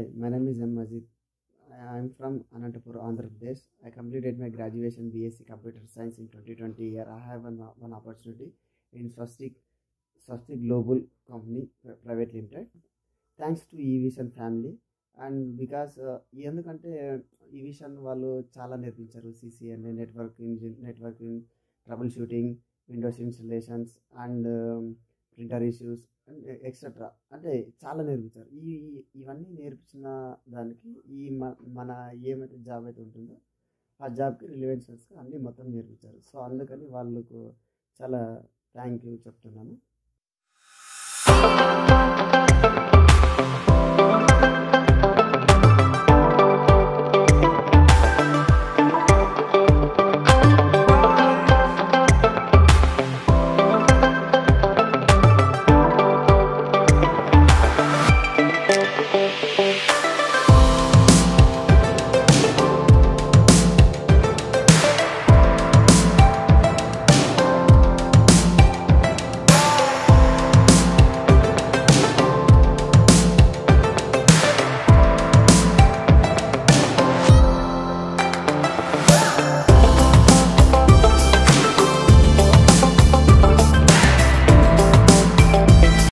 Hi, my name is M. Majid. I am from Anantapur, Andhra Pradesh. I completed my graduation BSc Computer Science in 2020 year. I have one, one opportunity in Swastik, Swastik Global Company Pri- Private Limited. Thanks to ఈ Vision family and because ఎందుకంటే ఈ Vision వాళ్ళు చాలా నేర్పించారు CCN network engine networking troubleshooting Windows installations and printer issues and etcetera అంటే చాలా నేర్పించారు ఈ ఈ- ఇవన్నీ నేర్పించిన దానికి ఈ మ- మన ఏమైతే జాబ్ అయితే ఉంటుందో ఆ జాబ్కి రిలివెన్సెస్గా అన్నీ మొత్తం నేర్పించారు సో అందుకని వాళ్ళకు చాలా థ్యాంక్ యూ చెప్తున్నాను